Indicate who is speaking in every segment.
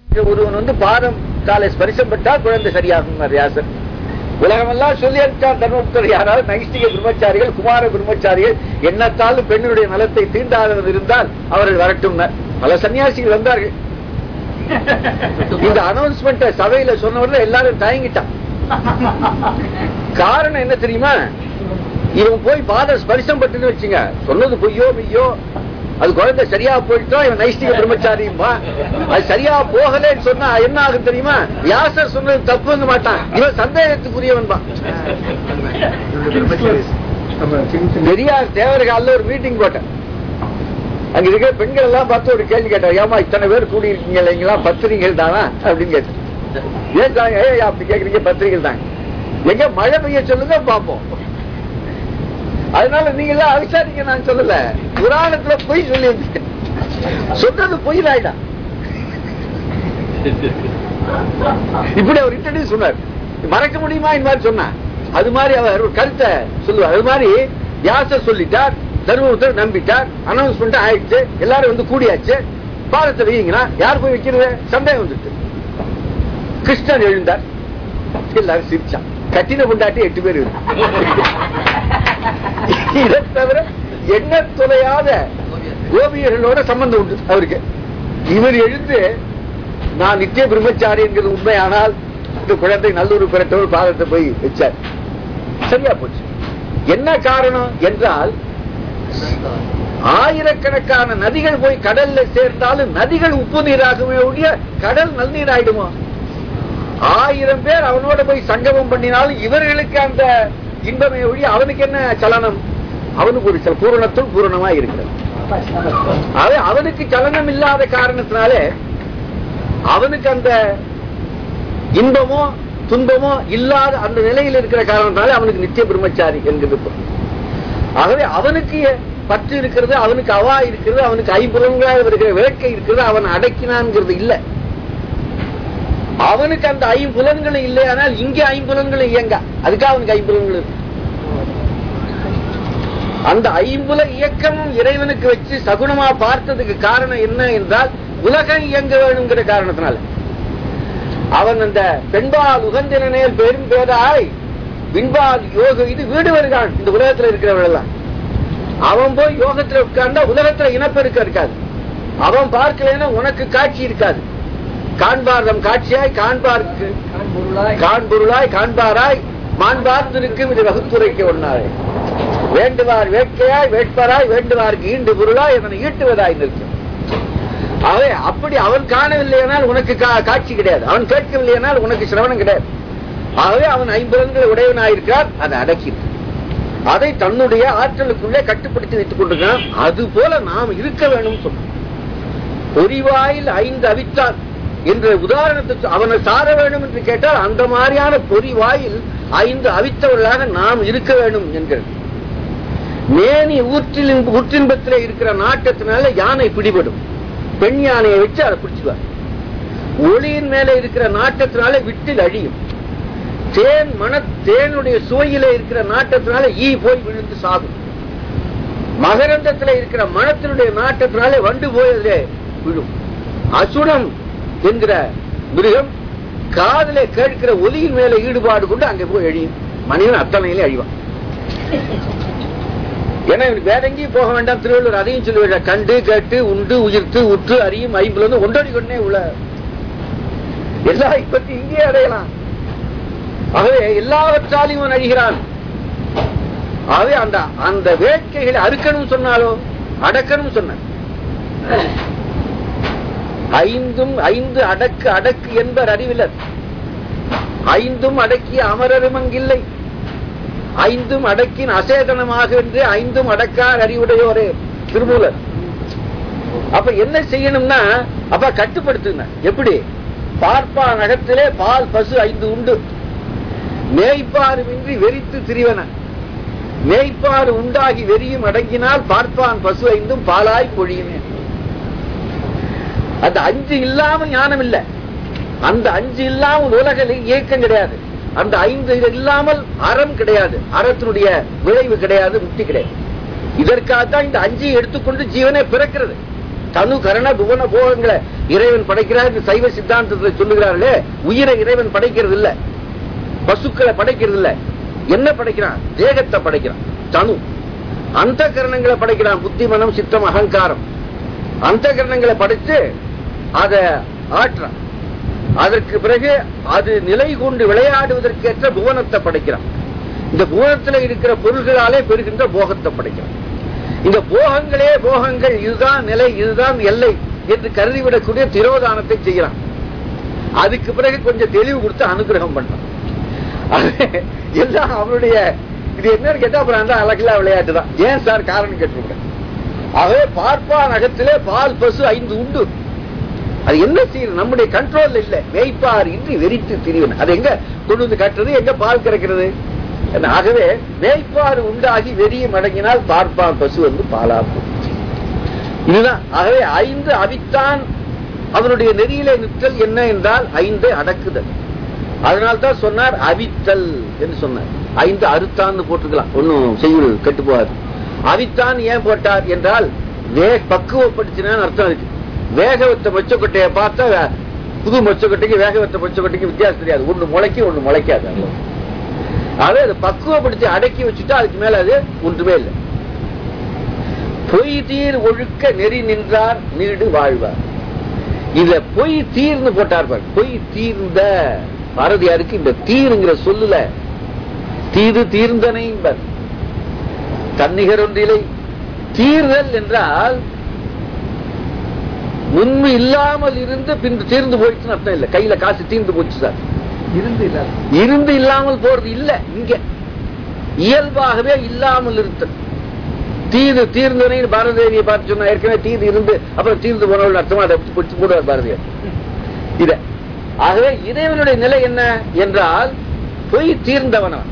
Speaker 1: ஒருவன் வந்து பாதம் காலை ஸ்பரிசம் பட்டா குழந்தை சரியாகும் வியாசர் உலகமெல்லாம் சொல்லி அடித்தார் தர்மபுத்தர் யாராவது நைஷ்டிக பிரம்மச்சாரிகள் குமார பிரம்மச்சாரிகள் எண்ணத்தாலும் பெண்ணுடைய நலத்தை தீண்டாதவர் இருந்தால் அவர்கள் வரட்டும் பல சன்னியாசிகள் வந்தார்கள் இந்த அனௌன்ஸ்மெண்ட் சபையில சொன்னவர்கள் எல்லாரும் தயங்கிட்டான் காரணம் என்ன தெரியுமா இவன் போய் பாத ஸ்பரிசம் பட்டுன்னு வச்சுங்க சொன்னது பொய்யோ மெய்யோ அது குழந்தை சரியா போயிட்டோ இவன் நைஷ்டிக பிரம்மச்சாரியுமா அது சரியா போகலன்னு சொன்னா என்ன ஆகும் தெரியுமா வியாசர் சொன்னது தப்புங்க மாட்டான் இவன் சந்தேகத்துக்குரியவன் தான் பெரியார் தேவர்கால ஒரு மீட்டிங் போட்டேன் அங்க இருக்கிற பெண்கள் எல்லாம் பார்த்து ஒரு கேள்வி கேட்டார் ஏமா இத்தனை பேர் கூடி இருக்கீங்க இல்லைங்களா பத்திரிகைகள் தானா அப்படின்னு கேட்டேன் ஏன் தாங்க ஏன் அப்படி கேக்குறீங்க பத்திரிகைகள் தாங்க எங்க மழை பெய்ய சொல்லுங்க பாப்போம் அதனால நீங்க எல்லாம் அவிசாரிக்க நான் சொல்லல புராணத்துல பொய் சொல்லி வச்சுட்டேன் சொன்னது பொய் ஆயிட்டா இப்படி அவர் இன்ட்ரடியூஸ் சொன்னார் மறக்க முடியுமா இந்த மாதிரி சொன்னா அது மாதிரி அவர் ஒரு கருத்தை சொல்லுவார் அது மாதிரி வியாசர் சொல்லிட்டார் தர்மபுத்தர் நம்பிட்டார் அனௌன்ஸ்மெண்ட் ஆயிடுச்சு எல்லாரும் வந்து கூடியாச்சு பாரத்தை வைங்களா யார் போய் வைக்கிறது சந்தேகம் வந்துட்டு கிருஷ்ணன் எழுந்தார் எல்லாரும் சிரிச்சான் கட்டின கொண்டாட்டி எட்டு பேர் இதை தவிர என்ன தொலையாத கோபியர்களோட சம்பந்தம் உண்டு அவருக்கு இவர் எழுந்து நான் நித்திய பிரம்மச்சாரி என்கிறது உண்மையானால் இந்த குழந்தை நல்லூர் பிறட்டவர் பாதத்தை போய் வச்சார் சரியா போச்சு என்ன காரணம் என்றால் ஆயிரக்கணக்கான நதிகள் போய் கடல்ல சேர்ந்தாலும் நதிகள் உப்பு நீராகவே ஒழிய கடல் நல்லீர் ஆயிடுமா ஆயிரம் பேர் அவனோட போய் சங்கமம் பண்ணினாலும் இவர்களுக்கு அந்த இன்பமே ஒழிய அவனுக்கு என்ன சலனம் அவனுக்கு ஒரு சில பூரணத்துள் பூரணமா இருக்கிறது அது அவனுக்கு சலனம் இல்லாத காரணத்தினாலே அவனுக்கு அந்த இன்பமோ துன்பமோ இல்லாத அந்த நிலையில் இருக்கிற காரணத்தினாலே அவனுக்கு நித்திய பிரம்மச்சாரி என்கிறது ஆகவே அவனுக்கு பற்று இருக்கிறது அவனுக்கு அவா இருக்கிறது அவனுக்கு ஐம்புலங்களாக இருக்கிற வேட்கை இருக்கிறது அவன் அடக்கினான்ங்கிறது இல்லை அவனுக்கு அந்த ஐம்புலன்களும் இல்லையானால் இங்கே ஐம்புலன்களும் இயங்க அதுக்காக அவனுக்கு ஐம்புலன்கள் இருக்கு அந்த ஐம்புல இயக்கமும் இறைவனுக்கு வச்சு சகுனமா பார்த்ததுக்கு காரணம் என்ன என்றால் உலகம் இயங்க வேணுங்கிற காரணத்தினால அவன் அந்த பெண்பால் உகந்தினேல் பெரும் பேராய் விண்பால் யோக இது வீடு வருகான் இந்த உலகத்துல இருக்கிறவர்கள் எல்லாம் அவன் போய் யோகத்துல உட்கார்ந்தா உலகத்துல இனப்பெருக்க இருக்காது அவன் பார்க்கலன்னா உனக்கு காட்சி இருக்காது காண்பார்தம் காட்சியாய் காண்பார்க்கு காண்பொருளாய் காண்பாராய் மாண்பார்த்திருக்கும் இது வகுத்துரைக்க ஒன்னாரே வேண்டுவார் வேட்கையாய் வேட்பாராய் வேண்டுவார்க்கு ஈண்டு பொருளாய் அதனை ஈட்டுவதாய் நிற்கும் அவை அப்படி அவன் காணவில்லையானால் உனக்கு காட்சி கிடையாது அவன் கேட்கவில்லையானால் உனக்கு சிரவணம் கிடையாது ஆகவே அவன் ஐம்புலன்கள் உடையவனாயிருக்கார் அதை அடக்கி அதை தன்னுடைய ஆற்றலுக்குள்ளே கட்டுப்படுத்தி வைத்துக் கொண்டிருக்கிறான் அது போல நாம் இருக்க வேண்டும் சொன்ன பொறிவாயில் ஐந்து அவித்தான் என்ற உதாரணத்தை அவனை சார வேண்டும் என்று கேட்டால் அந்த மாதிரியான பொறி வாயில் ஐந்து அவித்தவர்களாக நாம் இருக்க வேண்டும் என்கிறது மேனி ஊற்றில் ஊற்றின்பத்திலே இருக்கிற நாட்டத்தினால யானை பிடிபடும் பெண் யானையை வச்சு அதை பிடிச்சுவார் ஒளியின் மேலே இருக்கிற நாட்டத்தினால விட்டில் அழியும் தேன் மன தேனுடைய சுவையில இருக்கிற நாட்டத்தினால ஈ போய் விழுந்து சாகும் மகரந்தத்தில் இருக்கிற மனத்தினுடைய நாட்டத்தினாலே வண்டு போய் அதிலே விழும் அசுரம் என்கிற மிருகம் காதல கேட்கிற ஒலியின் மேல ஈடுபாடு கொண்டு அங்கே போய் அழியும் மனிதன் அத்தனையிலே அழிவான் ஏன்னா இவனுக்கு வேற எங்கேயும் போக வேண்டாம் திருவள்ளுவர் அதையும் சொல்லுவாங்க கண்டு கேட்டு உண்டு உயிர்த்து உற்று அறியும் ஐம்புல வந்து ஒன்றடி கொண்டே உள்ள எல்லா இப்பத்தி இங்கே அடையலாம் ஆகவே எல்லாவற்றாலையும் அவன் அழிகிறான் ஆகவே அந்த அந்த வேட்கைகளை அறுக்கணும் சொன்னாலோ அடக்கணும் சொன்ன ஐந்தும் ஐந்து அடக்கு அடக்கு என்பர் அறிவிலர் ஐந்தும் அடக்கிய அமரரும் அங்கில்லை ஐந்தும் அடக்கின் அசேதனமாக என்று ஐந்தும் அடக்கார் அறிவுடையோரே திருமூலர் அப்ப என்ன செய்யணும்னா அப்ப கட்டுப்படுத்துங்க எப்படி பார்ப்பா நகத்திலே பால் பசு ஐந்து உண்டு மேய்ப்பாருமின்றி வெறித்து திரிவன மேய்ப்பாறு உண்டாகி வெறியும் அடங்கினால் பார்ப்பான் பசு ஐந்தும் பாலாய் பொழியுமே அந்த அஞ்சு இல்லாமல் ஞானம் இல்லை அந்த அஞ்சு இல்லாமல் உலகில் இயக்கம் கிடையாது அந்த ஐந்து இல்லாமல் அறம் கிடையாது அறத்தினுடைய விளைவு கிடையாது முக்தி கிடையாது இதற்காகத்தான் இந்த அஞ்சையும் எடுத்துக்கொண்டு ஜீவனே பிறக்கிறது தனு கரண புவன போகங்களை இறைவன் படைக்கிறார் என்று சைவ சித்தாந்தத்தில் சொல்லுகிறார்களே உயிரை இறைவன் படைக்கிறது இல்ல பசுக்களை படைக்கிறது இல்ல என்ன படைக்கிறான் தேகத்தை படைக்கிறான் தனு அந்த கரணங்களை படைக்கிறான் புத்தி மனம் சித்தம் அகங்காரம் அந்த கரணங்களை படைச்சு அதை ஆற்றான் அதற்கு பிறகு அது நிலை கொண்டு விளையாடுவதற்கேற்ற புவனத்தை படைக்கிறான் இந்த புவனத்தில் இருக்கிற பொருள்களாலே பெறுகின்ற போகத்தை படைக்கிறான் இந்த போகங்களே போகங்கள் இதுதான் நிலை இதுதான் எல்லை என்று கருதிவிடக்கூடிய திரோதானத்தை செய்யறான் அதுக்கு பிறகு கொஞ்சம் தெளிவு கொடுத்து அனுகிரகம் பண்றான் அது எல்லாம் அவருடைய இது என்னன்னு கேட்டா அப்புறம் அந்த அழகிலா விளையாட்டு தான் ஏன் சார் காரணம் கேட்டுருக்க ஆகவே பார்ப்பான் அகத்திலே பால் பசு ஐந்து உண்டு அது என்ன செய்யணும் நம்முடைய கண்ட்ரோல் இல்ல மேய்ப்பார் இன்றி வெறித்து திரிவன் அது எங்க கொண்டு வந்து கட்டுறது எங்க பால் கறக்கிறது ஆகவே மேய்ப்பாறு உண்டாகி வெறியும் அடங்கினால் பார்ப்பான் பசு வந்து பாலாக்கும் இதுதான் ஆகவே ஐந்து அவித்தான் அவனுடைய நெறியிலே நிற்றல் என்ன என்றால் ஐந்தை அடக்குதல் அதனால்தான் சொன்னார் அவித்தல் என்று சொன்னார் ஐந்து அறுத்தான்னு போட்டுக்கலாம் ஒன்னும் செய்யுள் கெட்டு போகாது அவித்தான் ஏன் போட்டார் என்றால் வே பக்குவப்படுத்தினான்னு அர்த்தம் இருக்கு வேக வைத்த மொச்சக்கொட்டையை பார்த்தா புது மொச்சக்கொட்டைக்கு வேக வைத்த மொச்சக்கொட்டைக்கு வித்தியாசம் தெரியாது ஒண்ணு முளைக்கும் ஒண்ணு முளைக்காது அதாவது அதை பக்குவப்படுத்தி அடக்கி வச்சுட்டா அதுக்கு மேல அது ஒன்றுமே இல்லை பொய் தீர் ஒழுக்க நெறி நின்றார் நீடு வாழ்வார் இதுல பொய் தீர்ந்து போட்டார் பாரு பொய் தீர்ந்த பாரதியாருக்கு இந்த தீருங்கிற சொல்லுல தீது தீர்ந்தனை தன்னிகர் ஒன்றிலை தீர்தல் என்றால் முன்பு இல்லாமல் இருந்து பின்பு தீர்ந்து போயிடுச்சுன்னு அர்த்தம் இல்ல கையில காசு தீர்ந்து போச்சு சார்
Speaker 2: இருந்து இல்ல
Speaker 1: இருந்து இல்லாமல் போறது இல்ல இங்க இயல்பாகவே இல்லாமல் இருத்தல் தீது தீர்ந்தனை பாரதேவியை பார்த்து சொன்னா ஏற்கனவே தீது இருந்து அப்புறம் தீர்ந்து போனவர்கள் அர்த்தமா அதை பிடிச்சு போடுவார் பாரதியார் இத ஆகவே இறைவனுடைய நிலை என்ன என்றால் பொய் தீர்ந்தவன்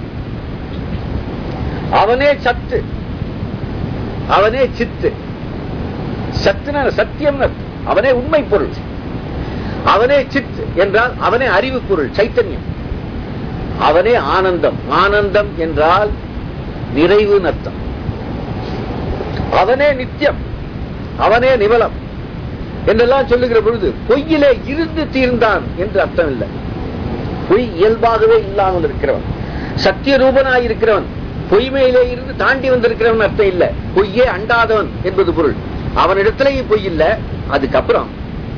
Speaker 1: அவனே சத்து அவனே சித்து சத்துன சத்தியம் அவனே உண்மை பொருள் அவனே சித் என்றால் அவனே அறிவு பொருள் சைத்தன்யம் அவனே ஆனந்தம் ஆனந்தம் என்றால் நிறைவு நத்தம் அவனே நித்தியம் அவனே நிவலம் என்றெல்லாம் சொல்லுகிற பொழுது பொய்யிலே இருந்து தீர்ந்தான் என்று அர்த்தம் இல்லை பொய் இயல்பாகவே இல்லாமல் இருக்கிறவன் சத்திய ரூபனாய் இருக்கிறவன் பொய்மையிலே இருந்து தாண்டி வந்திருக்கிறவன் அர்த்தம் இல்ல பொய்யே அண்டாதவன் என்பது பொருள் அவனிடத்திலேயும் பொய் இல்ல அதுக்கப்புறம்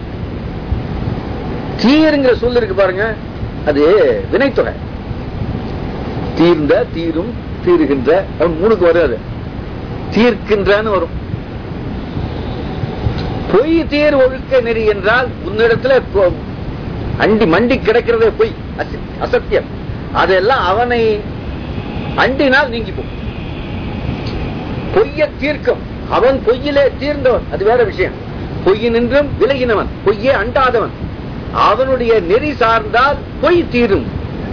Speaker 1: தீருங்கிற சொல் இருக்கு பாருங்க அது வினைத்தொகை தீர்ந்த தீரும் தீருகின்ற மூணுக்கு வராது தீர்க்கின்றன்னு வரும் பொய் தீர் ஒழுக்க நெறி என்றால் உன்னிடத்துல அண்டி மண்டி கிடக்கிறதே பொய் அசத்தியம் அதெல்லாம் அவனை அண்டினால் நீங்கி போகும் பொய்ய தீர்க்கும் அவன் பொய்யிலே தீர்ந்தவன் அது வேற விஷயம் பொய்யினின்றும் விலகினவன் பொய்யே அண்டாதவன் அவனுடைய நெறி சார்ந்தால் பொய் தீரும்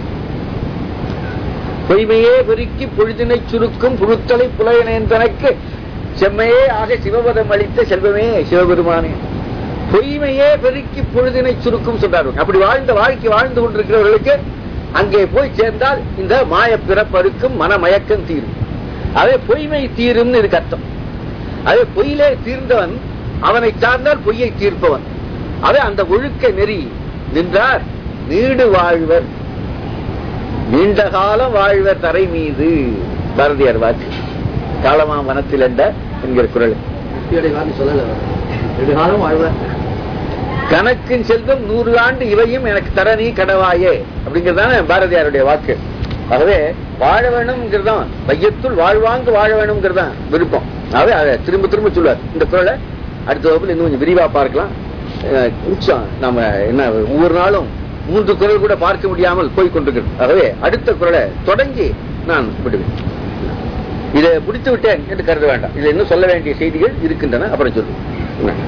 Speaker 1: பொய்மையே பெருக்கி பொழுதினை சுருக்கும் புழுத்தலை புலையனேந்தனக்கு செம்மையே ஆக சிவபதம் அளித்த செல்வமே சிவபெருமானே பொய்மையே பெருக்கி பொழுதினை சுருக்கும் சொல்றார்கள் அப்படி வாழ்ந்த வாழ்க்கை வாழ்ந்து கொண்டிருக்கிறவர்களுக்கு அங்கே போய் சேர்ந்தால் இந்த மாய பிறப்பருக்கும் மனமயக்கம் தீரும் அதே பொய்மை தீரும்னு இதுக்கு அர்த்தம் அதே பொய்யிலே தீர்ந்தவன் அவனை சார்ந்தால் பொய்யை தீர்ப்பவன் அதே அந்த ஒழுக்க நெறி நின்றார் நீடு வாழ்வர் நீண்ட காலம் வாழ்வர் தரை மீது பாரதியார் வாக்கு காலமா வனத்தில் என்ற என்கிற குரல்
Speaker 2: சொல்லல ரெண்டு காலம் வாழ்வேன்
Speaker 1: கணக்கின் செல்வம் நூறு ஆண்டு இவையும் எனக்கு தர நீ கடவாயே அப்படிங்கறதான பாரதியாருடைய வாக்கு ஆகவே வாழ வேணும்ங்கிறதான் வையத்துள் வாழ்வாங்கு வாழ வேணும்ங்கிறதான் விருப்பம் ஆகவே அதை திரும்ப திரும்ப சொல்லுவார் இந்த குரலை அடுத்த வகுப்பில் இன்னும் கொஞ்சம் விரிவா பார்க்கலாம் அஹ் உச்சம் நம்ம என்ன ஒவ்வொரு நாளும் மூன்று குரல் கூட பார்க்க முடியாமல் போய் கொண்டிருக்கிறது ஆகவே அடுத்த குரலை தொடங்கி நான் விடுவேன் இதை முடித்து விட்டேன் என்று கருத வேண்டாம் இதுல இன்னும் சொல்ல வேண்டிய செய்திகள் இருக்கின்றன அப்புறம் சொல்லுவேன்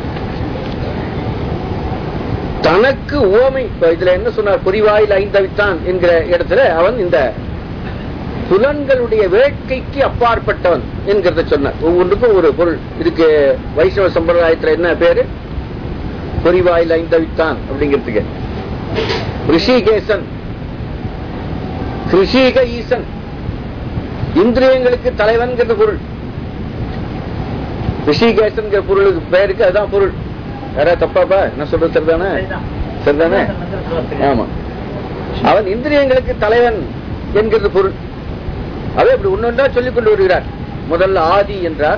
Speaker 1: தனக்கு ஓமை இப்ப இதுல என்ன சொன்னார் பொறிவாயில் ஐந்தவித்தான் என்கிற இடத்துல அவன் இந்த புலன்களுடைய வேட்கைக்கு அப்பாற்பட்டவன் என்கிறத சொன்னார் ஒவ்வொன்றுக்கும் ஒரு பொருள் இதுக்கு வைஷ்ணவ சம்பிரதாயத்துல என்ன பேரு பொறிவாயில் ஐந்தவித்தான் அப்படிங்கிறதுக்கு ரிஷிகேசன் கிருஷிக ஈசன் இந்திரியங்களுக்கு தலைவன்கிறது பொருள் ரிஷிகேசன் பொருளுக்கு பெயருக்கு அதுதான் பொருள் யாரா தப்பாப்பா என்ன சொல்றது சரிதானே சரிதானே ஆமா அவன் இந்திரியங்களுக்கு தலைவன் என்கிறது பொருள் அதை இப்படி ஒன்னொன்றா சொல்லிக் கொண்டு வருகிறார் முதல்ல ஆதி என்றார்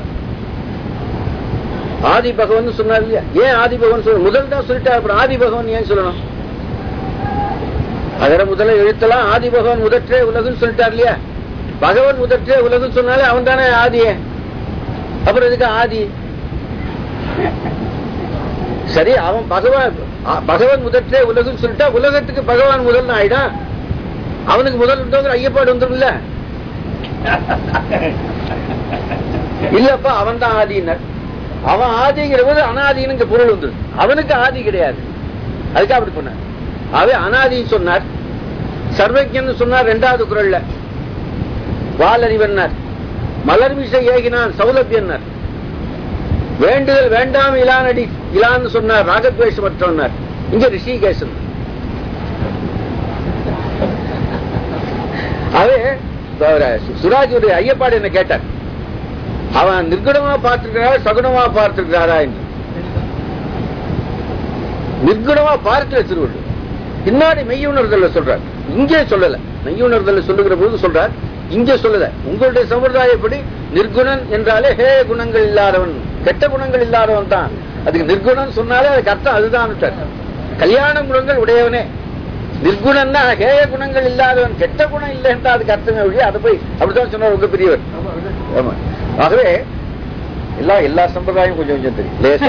Speaker 1: ஆதி பகவான் சொன்னார் இல்லையா ஏன் ஆதி பகவான் சொல்ல முதல் தான் சொல்லிட்டார் அப்புறம் ஆதி பகவான் ஏன் சொல்லணும் அதர முதல்ல எழுத்தலாம் ஆதி பகவான் முதற்றே உலகுன்னு சொல்லிட்டார் இல்லையா பகவான் முதற்றே உலகுன்னு சொன்னாலே அவன் தானே ஆதியே அப்புறம் எதுக்கு ஆதி சரி அவன் பகவான் அ- பகவான் முதற்றே உலகுன்னு சொல்லிட்டா உலகத்துக்கு பகவான் முதல் ஆயிடா அவனுக்கு முதல் உண்டோங்கிற ஐயப்பாடு வந்துடும் இல்ல இல்லப்பா அவன் தான் ஆதினர் அவன் ஆதிங்கிற போது அனாதின்னு பொருள் வந்துடும் அவனுக்கு ஆதி கிடையாது அதுக்காக அப்படி பண்ணார் அவன் அனாதின்னு சொன்னார் சர்வஜன் சொன்னார் ரெண்டாவது குரல்ல வாலறிவன்னார் மலர் மிசை ஏகினான் சௌலபியன்னார் வேண்டுதல் வேண்டாம் இலானடி இலான்னு சொன்னார் ராகத்வேஷமற்றவனார் இங்க ரிஷிகேசன் அவே சுராஜுடைய ஐயப்பாடு என்ன கேட்டார் அவன் நிர்குணமா பார்த்திருக்கிறாரா சகுணமா பார்த்திருக்கிறாரா என்று நிர்குணமா பார்க்கல திருவள்ளுவர் பின்னாடி மெய்யுணர்தல்ல சொல்றார் இங்கே சொல்லல மெய்யுணர்தல்ல சொல்லுகிற போது சொல்றார் இங்கே சொல்லல உங்களுடைய சம்பிரதாயப்படி நிர்குணன் என்றாலே ஹே குணங்கள் இல்லாதவன் கெட்ட குணங்கள் இல்லாதவன் தான் அதுக்கு நிர்குணன் சொன்னாலே அதுக்கு அர்த்தம் அதுதான் கல்யாண குணங்கள் உடையவனே நிர்குணன்னா ஹேய குணங்கள் இல்லாதவன் கெட்ட குணம் இல்லை என்றா அதுக்கு அர்த்தமே ஒழிய அதை போய் அப்படிதான் சொன்னார் உங்க பெரியவர் ஆமா ஆகவே எல்லா எல்லா சம்பிரதாயம் கொஞ்சம் கொஞ்சம் தெரியும் லேசா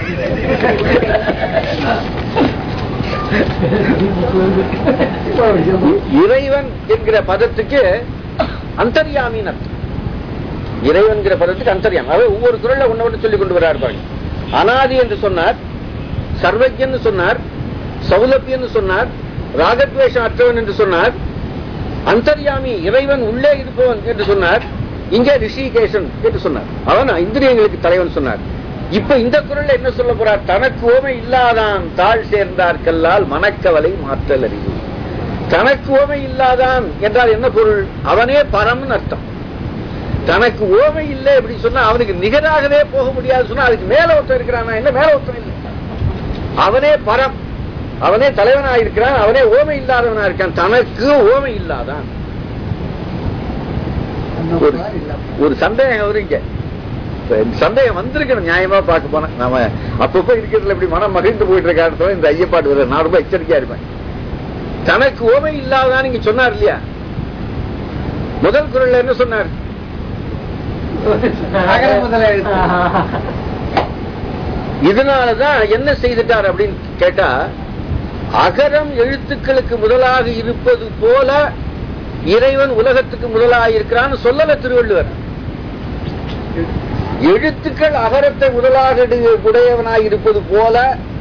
Speaker 1: இறைவன் என்கிற பதத்துக்கு அந்தர்யாமின்னு அர்த்தம் இறைவன்கிற பதத்துக்கு அந்தர்யாமி அதாவது ஒவ்வொரு குரல்ல ஒண்ணு ஒண்ணு சொல்லி கொண்டு வரார் பாருங்க அனாதி என்று சொன்னார் சர்வஜன் சொன்னார் சௌலபியன் சொன்னார் ராகத்வேஷம் அற்றவன் என்று சொன்னார் அந்தர்யாமி இறைவன் உள்ளே இருப்பவன் என்று சொன்னார் இங்கே ரிஷிகேஷன் என்று சொன்னார் அவன் இந்திரியங்களுக்கு தலைவன் சொன்னார் இப்ப இந்த குரல்ல என்ன சொல்ல போறார் தனக்கு ஓமை இல்லாதான் தாழ் சேர்ந்தார்கல்லால் மனக்கவலை மாற்றல் அறிவு தனக்கு ஓமை இல்லாதான் என்றால் என்ன பொருள் அவனே பரம்னு அர்த்தம் தனக்கு ஓமை இல்லை அப்படி சொன்னா அவனுக்கு நிகராகவே போக முடியாது சொன்னா அதுக்கு மேல ஒருத்தன் இருக்கிறானா என்ன மேல ஒருத்தன் இல்லை அவனே பரம் அவனே தலைவனா இருக்கிறான் அவனே ஓமை இல்லாதவனா இருக்கான் தனக்கு ஓமை இல்லாதான் ஒரு ஒரு சந்தேகம் வரும் இங்க இப்ப இந்த சந்தேகம் வந்திருக்கணும் நியாயமா பார்க்க போனா நாம அப்பப்ப இருக்கிறதுல இப்படி மனம் மகிழ்ந்து போயிட்டு இருக்க இடத்துல இந்த ஐயப்பாடு வருது நான் ரொம்ப எச்சரிக்கையா இருப்பேன் தனக்கு ஓமை இல்லாதான் நீங்க சொன்னார் இல்லையா முதல் குரல்ல என்ன சொன்னார் இதனாலதான் என்ன செய்துட்டார் அப்படின்னு கேட்டா அகரம் எழுத்துக்களுக்கு முதலாக இருப்பது போல இறைவன் உலகத்துக்கு முதலாக இருக்கிறான்னு சொல்லல திருவள்ளுவர் எழுத்துக்கள் அகரத்தை முதலாக உடையவனாய் இருப்பது போல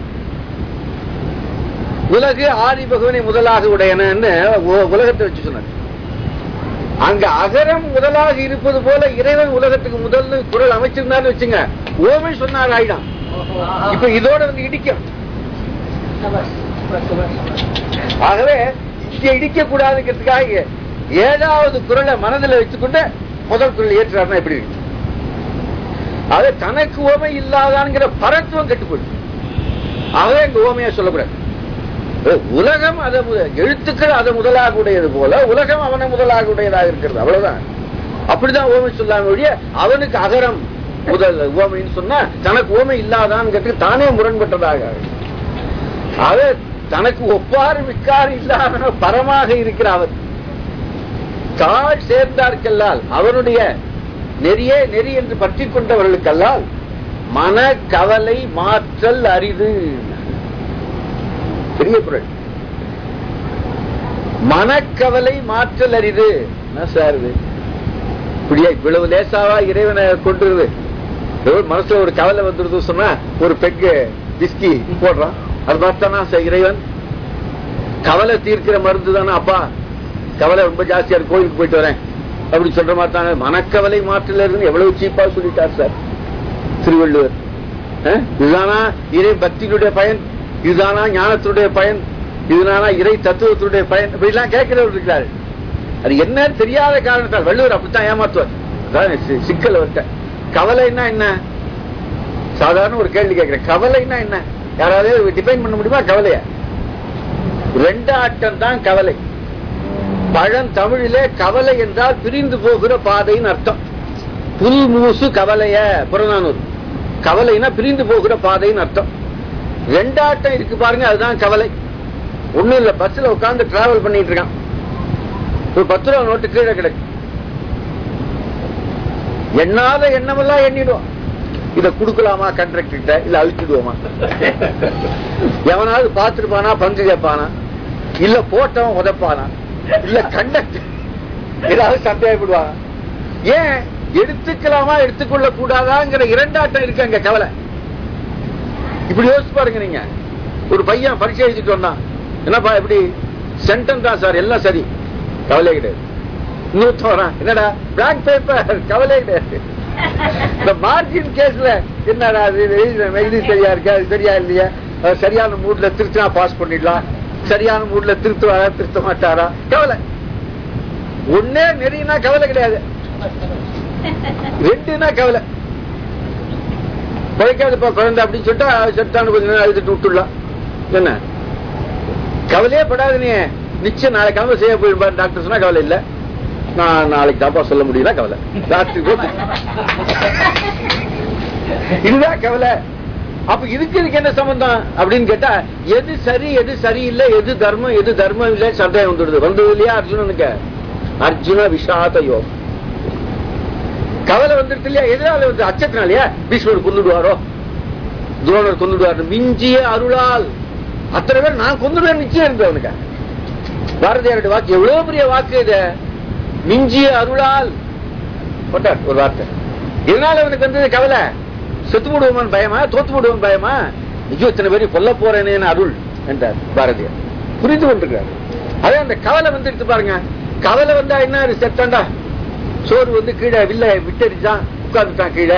Speaker 1: உலகு ஆதி பகவனை முதலாக உடையனன்னு உலகத்தை வச்சு சொன்னார் அங்க அகரம் முதலாக இருப்பது போல இறைவன் உலகத்துக்கு முதல் குரல் அமைச்சிருந்தான்னு வச்சுங்க ஓமை சொன்னார் ஆயிடும் இப்ப இதோட வந்து இடிக்கும் ஆகவே இங்க இடிக்க கூடாதுங்கிறதுக்காக ஏழாவது குரலை மனதில் வச்சுக்கொண்டு முதல் குரல் ஏற்றாருன்னா எப்படி இருக்கு அது தனக்கு ஓமை இல்லாதான்ங்கிற பரத்துவம் கெட்டு போயிடுச்சு ஆகவே இங்க ஓமையா சொல்லக்கூடாது உலகம் அதை எழுத்துக்கள் அதை முதலாக உடையது போல உலகம் அவனை முதலாக உடையதாக இருக்கிறது அவ்வளவுதான் அப்படிதான் ஓமை சொல்லாம ஒழிய அவனுக்கு அகரம் முதல் ஓமைன்னு சொன்னா தனக்கு ஓமை இல்லாதான்னு தானே முரண்பட்டதாக அது தனக்கு ஒப்பாறு மிக்காறு இல்லாத பரமாக இருக்கிற அவர் தாழ் சேர்ந்தார்கல்லால் அவனுடைய நெறியே நெறி என்று பற்றி கொண்டவர்களுக்கல்லால் மன கவலை மாற்றல் அரிது பெரிய குரல் மனக்கவலை மாற்றல் அரிது என்ன சார் இது இப்படியா இவ்வளவு லேசாவா இறைவனை கொண்டுருது மனசுல ஒரு கவலை வந்துருது சொன்னா ஒரு பெக்கு பிஸ்கி போடுறான் அது பார்த்தானா இறைவன் கவலை தீர்க்கிற மருந்து தானே அப்பா கவலை ரொம்ப ஜாஸ்தியா இருக்கு கோயிலுக்கு போயிட்டு வரேன் அப்படி சொல்ற மாதிரி தானே மனக்கவலை மாற்றல இருந்து எவ்வளவு சீப்பா சொல்லிட்டார் சார் திருவள்ளுவர் இதுதானா இறை பக்தியினுடைய பயன் இதுதானா ஞானத்துடைய பயன் இதுதானா இறை தத்துவத்துடைய பயன் இப்படிலாம் கேட்கிறவர் இருக்கிறாரு அது என்ன தெரியாத காரணத்தால் வள்ளுவர் அப்படித்தான் ஏமாத்துவார் சிக்கல் அவர்கிட்ட கவலைன்னா என்ன சாதாரண ஒரு கேள்வி கேட்கிறேன் கவலைன்னா என்ன யாராவது டிஃபைன் பண்ண முடியுமா கவலைய ரெண்டு ஆட்டம் தான் கவலை பழந்தமிழிலே கவலை என்றால் பிரிந்து போகிற பாதைன்னு அர்த்தம் புல் மூசு கவலைய புறநானூறு கவலைனா பிரிந்து போகிற பாதைன்னு அர்த்தம் ரெண்டாட்டம் இருக்கு பாருங்க அதுதான் கவலை ஒண்ணும் இல்ல பஸ்ல உட்கார்ந்து டிராவல் பண்ணிட்டு இருக்கான் ஒரு பத்து ரூபா நோட்டு கீழே கிடக்கு எண்ணாத எண்ணமெல்லாம் எண்ணிடுவோம் இத குடுக்கலாமா கண்ட்ராக்டர் கிட்ட இல்ல அழிச்சிடுவோமா எவனாவது பார்த்திருப்பானா பங்கு கேட்பானா இல்ல போட்டவன் உதப்பானா இல்ல கண்டக்டர் ஏதாவது சந்தேகப்படுவானா ஏன் எடுத்துக்கலாமா எடுத்துக்கொள்ள கூடாதாங்கிற இரண்டாட்டம் இருக்கு அங்க கவலை இப்படி யோசிச்சு பாருங்க நீங்க ஒரு பையன் பரீட்சை எழுதிட்டு வந்தான் என்னப்பா எப்படி சென்டன் தான் சார் எல்லாம் சரி கவலை கிடையாது இன்னொருத்தன் வரான் என்னடா பிளாக் பேப்பர் கவலை கிடையாது இந்த மார்ஜின் கேஸ்ல என்னடா அது எழுதி எழுதி சரியா இருக்கா அது சரியா இல்லையா அவர் சரியான மூட்ல திருத்தினா பாஸ் பண்ணிடலாம் சரியான மூட்ல திருத்துவாரா திருத்த மாட்டாரா கவலை ஒன்னே நெறினா கவலை கிடையாது ரெண்டுனா கவலை பிழைக்காதுப்பா குழந்தை அப்படின்னு சொல்லிட்டு செத்தானு கொஞ்ச நேரம் அழுதுட்டு விட்டுடலாம் என்ன கவலையே படாது நீ நிச்சயம் நாளைக்கு கிளம்ப செய்ய போயிருப்பாரு டாக்டர் சொன்னா கவலை இல்ல நான் நாளைக்கு தாப்பா சொல்ல முடியல கவலை டாக்டர் இதுதான் கவலை அப்ப இதுக்கு இதுக்கு என்ன சம்பந்தம் அப்படின்னு கேட்டா எது சரி எது சரியில்லை எது தர்மம் எது தர்மம் இல்லை சந்தேகம் வந்துடுது வந்தது இல்லையா அர்ஜுனனுக்கு அர்ஜுன விஷாத யோகம் கவலை வந்துருது இல்லையா எதனால வந்து அச்சத்தினாலயா பீஷ்மர் கொண்டுடுவாரோ துரோணர் கொண்டுடுவார் மிஞ்சிய அருளால் அத்தனை பேர் நான் கொண்டுடுவேன் நிச்சயம் இருந்தது அவனுக்கு பாரதியாருடைய வாக்கு எவ்வளவு பெரிய வாக்கு இது மிஞ்சிய அருளால் போட்டார் ஒரு வார்த்தை இதனால அவனுக்கு வந்தது கவலை செத்து விடுவோமான் பயமா தோத்து விடுவோம் பயமா ஐயோ இத்தனை பேரையும் கொல்ல போறேனேன்னு அருள் என்றார் பாரதியார் புரிந்து கொண்டிருக்கிறார் அதே அந்த கவலை வந்துடுத்து பாருங்க கவலை வந்தா என்ன செத்தாண்டா சோறு வந்து கீழே வில்ல விட்டடிச்சான் உட்கார்ந்துட்டான் கீழே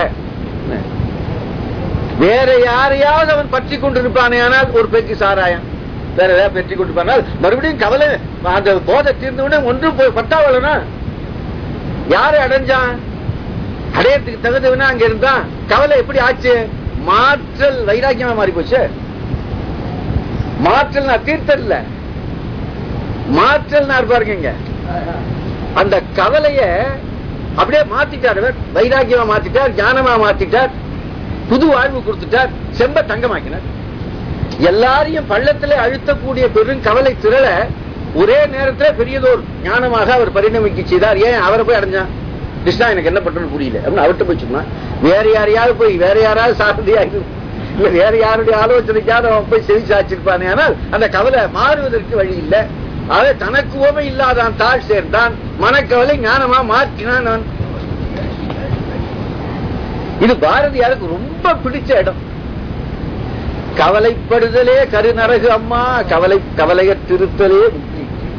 Speaker 1: வேற யாரையாவது அவன் பற்றி கொண்டிருப்பானே ஆனால் ஒரு பெருக்கு சாராயம் வேற ஏதாவது பற்றி கொண்டிருப்பானால் மறுபடியும் கவலை அந்த போதை தீர்ந்தவுடனே ஒன்றும் போய் பத்தாவலனா யாரை அடைஞ்சான் அடையறதுக்கு தகுந்தவனா அங்க இருந்தான் கவலை எப்படி ஆச்சு மாற்றல் வைராக்கியமா மாறி போச்சு மாற்றல் நான் தீர்த்தல் இல்ல மாற்றல் நான் பாருங்க அந்த கவலைய அப்படியே மாத்திட்டார் அவர் வைராக்கியமா மாத்திட்டார் ஞானமா மாத்திட்டார் புது வாழ்வு கொடுத்துட்டார் செம்ப தங்கமாக்கினார் எல்லாரையும் பள்ளத்திலே அழுத்தக்கூடிய பெரும் கவலை திரள ஒரே நேரத்தில் பெரியதோர் ஞானமாக அவர் பரிணமிக்க செய்தார் ஏன் அவரை போய் அடைஞ்சான் கிருஷ்ணா எனக்கு என்ன பண்றது புரியல அப்படின்னு அவர்கிட்ட போய் சொன்னா வேற யாரையாவது போய் வேற யாராவது சாரதியா இல்ல வேற யாருடைய ஆலோசனைக்காவது அவன் போய் செவி சாச்சிருப்பானே ஆனால் அந்த கவலை மாறுவதற்கு வழி இல்லை ஆக தனக்கு ஓமை இல்லாதான் தாழ் சேர்ந்தான் மனக்கவலை ஞானமா மாற்றினான் அவன் இது பாரதியாருக்கு ரொம்ப பிடிச்ச இடம் கவலைப்படுதலே கருநரகு அம்மா கவலை கவலைய திருத்தலே முக்தி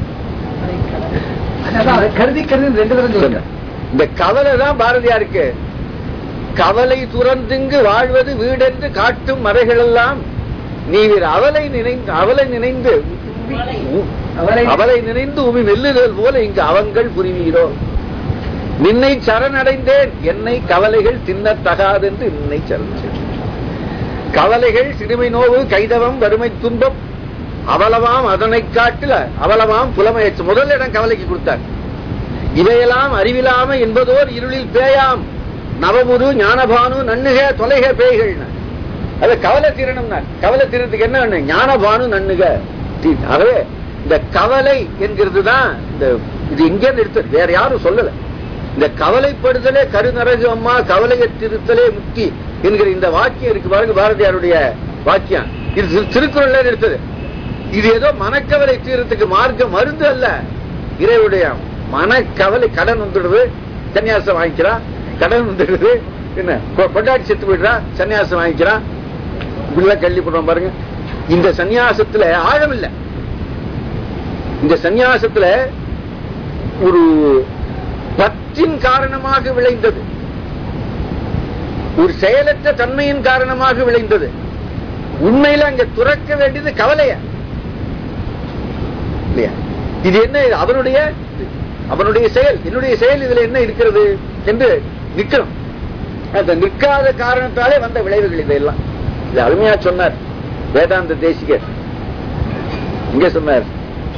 Speaker 2: கருதி கருதி ரெண்டு பேரும் சொல்லுங்க
Speaker 1: இந்த கவலை தான் பாரதியாருக்கு கவலை துறந்துங்கு வாழ்வது வீடென்று காட்டும் மறைகளெல்லாம் நீவிர் அவலை நினைந்து அவலை நினைந்து
Speaker 2: அவலை-
Speaker 1: அவலை நினைந்து உமி வெல்லுதல் போல இங்கு அவங்கள் புரிவீரோ நின்னை சரணடைந்தேன் என்னை கவலைகள் தின்னத்தகாதென்று நின்னை சரண் கவலைகள் சிறுமை நோவு கைதவம் வறுமை துன்பம் அவலவாம் அதனை காட்டில அவலவாம் புலமையச்சு முதல் இடம் கவலைக்கு கொடுத்தார் இவையெல்லாம் அறிவிலாம என்பதோர் இருளில் பேயாம் நவமுரு ஞானபானு நன்னுக தொலைக பேய்கள் அது கவலை தீரணும் கவலை தீரத்துக்கு என்ன வேணும் ஞானபானு நன்னுக தீ- ஆகவே இந்த கவலை என்கிறது தான் இந்த இது இங்கே நிறுத்தது வேற யாரும் சொல்லல இந்த கவலைப்படுதலே கருநரகு அம்மா கவலையை திருத்தலே முக்தி என்கிற இந்த வாக்கியம் இருக்கு பாருங்க பாரதியாருடைய வாக்கியம் இது திரு- திருக்குறள்ல எடுத்தது இது ஏதோ மனக்கவலை தீரத்துக்கு மார்க்க மருந்து அல்ல இறைவுடைய மனக்கவலை கடன் வந்துடுது சன்னியாசம் வாங்கிக்கிறான் கடன் வந்துடுது என்ன கொ- கொண்டாடி செத்து போயிடுறா சன்னியாசம் வாங்கிக்கிறான் இப்படிலாம் கேள்விப்படுறோம் பாருங்க இந்த சன்னியாசத்துல ஆழம் இல்ல இந்த சன்னியாசத்துல ஒரு பற்றின் காரணமாக விளைந்தது ஒரு செயலற்ற தன்மையின் காரணமாக விளைந்தது உண்மையில அங்க துறக்க வேண்டியது கவலைய இல்லையா இது என்ன அவனுடைய அவனுடைய செயல் என்னுடைய செயல் இதுல என்ன இருக்கிறது என்று நிக்கணும் அந்த நிற்காத காரணத்தாலே வந்த விளைவுகள் இதெல்லாம் இது அருமையா சொன்னார் வேதாந்த தேசிகர் இங்க சொன்னார்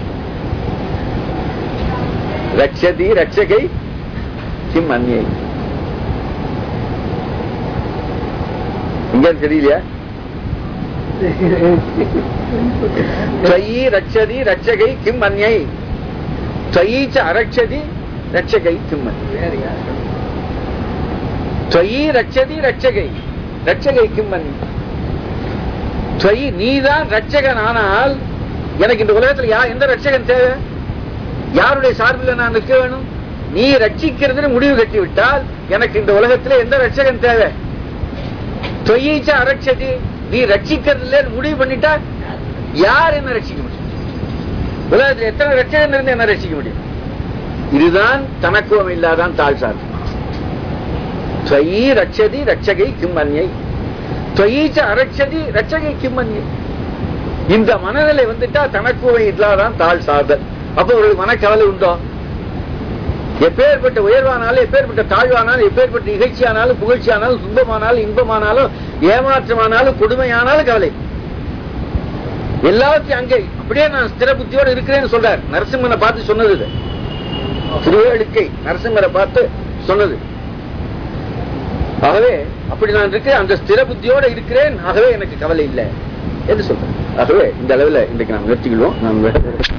Speaker 1: ரக்ஷதி ரட்சகை கிம் அந்நியை இங்க தெரியலையா त्वयि रक्षति रक्षकै किम् अन्यै त्वयि च அரட்சதி ரட்சகை கிம் அந்நியை त्वयि ரட்சதி ரட்சகை ரட்சகை கிம் அந்நியை त्वयि நீதான் ரட்சகன் ஆனால் எனக்கு இந்த உலகத்துல யா எந்த ரட்சகன் தேவை யாருடைய சார்பில் நான் நிற்க வேணும் நீ ரட்சிக்கிறதுன்னு முடிவு கட்டி விட்டால் எனக்கு இந்த உலகத்துல எந்த ரட்சகன் தேவை தொய்யீச்ச அரட்சதி நீ ரட்சிக்கிறதுல முடிவு பண்ணிட்டா யார் என்ன ரட்சிக்க முடியும் உலகத்தில் எத்தனை ரட்சகன் இருந்து என்ன ரட்சிக்க முடியும் இதுதான் தனக்குவம் இல்லாதான் தாழ் சார் தொயி ரட்சதி ரட்சகை கிம்மன்யை தொயீச்ச அரட்சதி ரட்சகை கிம்மன்யை இந்த மனநிலை வந்துட்டா தனக்குவை இல்லாதான் தாழ் சார்தல் அப்போ அவர்களுக்கு மனக்கவலை உண்டோ எப்பேற்பட்ட உயர்வானாலும் எப்பேற்பட்ட தாழ்வானாலும் எப்பேற்பட்ட இகழ்ச்சியானாலும் புகழ்ச்சியானாலும் துன்பமானாலும் இன்பமானாலும் ஏமாற்றமானாலும் கொடுமையானாலும் கவலை எல்லாத்தையும் அங்கே அப்படியே நான் ஸ்திர புத்தியோடு இருக்கிறேன்னு சொல்றார் நரசிம்மனை பார்த்து சொன்னது இது திருவேழுக்கை நரசிம்மரை பார்த்து சொன்னது ஆகவே அப்படி நான் இருக்கிறேன் அந்த ஸ்திர புத்தியோட இருக்கிறேன் ஆகவே எனக்கு கவலை இல்லை என்று சொல்றேன் ஆகவே இந்த அளவில் இன்றைக்கு நாம் நிறுத்திக்கொள்வோம் நாம்